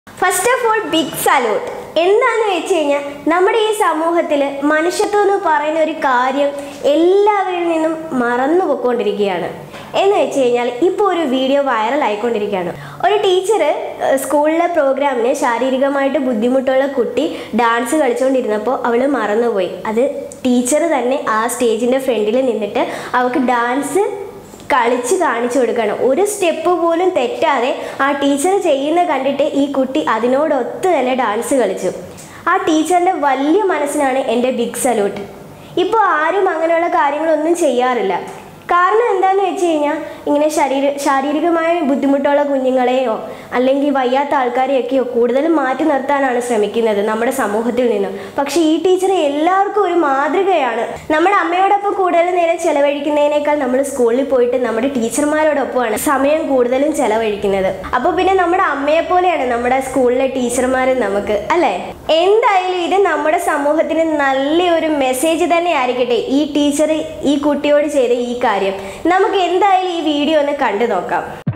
first of all big salute എന്താന്ന് വെച്ച് കഴിഞ്ഞാൽ നമ്മുടെ ഈ സമൂഹത്തിൽ മനുഷ്യത്വം എന്ന് പറയുന്ന ഒരു കാര്യം എല്ലാവരിൽ നിന്നും മറന്നു പോയിക്കൊണ്ടിരിക്കുകയാണ് എന്ന് വെച്ച് കഴിഞ്ഞാൽ ഇപ്പോൾ ഒരു വീഡിയോ വൈറൽ ആയിക്കൊണ്ടിരിക്കുകയാണ് ഒരു ടീച്ചർ സ്കൂളിലെ പ്രോഗ്രാമിന് ശാരീരികമായിട്ട് ബുദ്ധിമുട്ടുള്ള കുട്ടി ഡാൻസ് കളിച്ചുകൊണ്ടിരുന്നപ്പോൾ അവൾ മറന്നുപോയി അത് ടീച്ചർ തന്നെ ആ സ്റ്റേജിൻ്റെ ഫ്രണ്ടിൽ നിന്നിട്ട് അവൾക്ക് ഡാൻസ് കളിച്ച് കാണിച്ചു കൊടുക്കണം ഒരു സ്റ്റെപ്പ് പോലും തെറ്റാതെ ആ ടീച്ചർ ചെയ്യുന്ന കണ്ടിട്ട് ഈ കുട്ടി അതിനോടൊത്ത് തന്നെ ഡാൻസ് കളിച്ചു ആ ടീച്ചറിൻ്റെ വലിയ മനസ്സിനാണ് എൻ്റെ ബിഗ് സല്യൂട്ട് ഇപ്പോൾ ആരും അങ്ങനെയുള്ള കാര്യങ്ങളൊന്നും ചെയ്യാറില്ല കാരണം എന്താണെന്ന് വെച്ച് കഴിഞ്ഞാൽ ഇങ്ങനെ ശരീര ശാരീരികമായ ബുദ്ധിമുട്ടുള്ള കുഞ്ഞുങ്ങളെയോ അല്ലെങ്കിൽ വയ്യാത്ത ആൾക്കാരെയൊക്കെയോ കൂടുതലും മാറ്റി നിർത്താനാണ് ശ്രമിക്കുന്നത് നമ്മുടെ സമൂഹത്തിൽ നിന്നും പക്ഷേ ഈ ടീച്ചർ എല്ലാവർക്കും ഒരു മാതൃകയാണ് നമ്മുടെ അമ്മയോടൊപ്പം കൂടുതൽ നേരം ചെലവഴിക്കുന്നതിനേക്കാൾ നമ്മൾ സ്കൂളിൽ പോയിട്ട് നമ്മുടെ ടീച്ചർമാരോടൊപ്പമാണ് സമയം കൂടുതലും ചെലവഴിക്കുന്നത് അപ്പോൾ പിന്നെ നമ്മുടെ അമ്മയെ പോലെയാണ് നമ്മുടെ സ്കൂളിലെ ടീച്ചർമാർ നമുക്ക് അല്ലേ എന്തായാലും ഇത് നമ്മുടെ സമൂഹത്തിന് നല്ലൊരു മെസ്സേജ് തന്നെ ആയിരിക്കട്ടെ ഈ ടീച്ചർ ഈ കുട്ടിയോട് ചെയ്ത ഈ കാര്യം നമുക്ക് എന്തായാലും ഈ വീഡിയോ ഒന്ന് കണ്ടു നോക്കാം